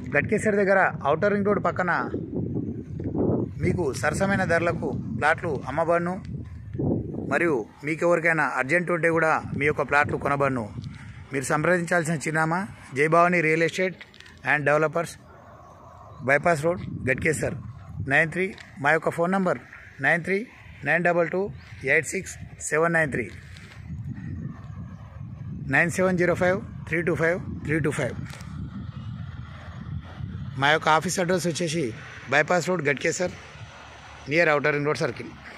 గట్కేసర్ దగ్గర outer ring road పక్కన మీకు సరసమైన ధరలకు ప్లాట్లు అమ్మబడును మరియు మీకు ఎవరికైనా అర్జెంట్ ఉంటే కూడా మీ యొక్క ప్లాట్లు కొనబడును మీరు సంప్రదించాల్సిన చిరునామా Jayabhavani real estate and developers bypass road Ghatkesar nine three మా యొక్క phone number nine three nine double two eight six seven nine three nine seven zero five three two five three two five మా యొక్క ఆఫీస్ అడ్రస్ వచ్చేసి bypass road Ghatkesar near outer ring road circle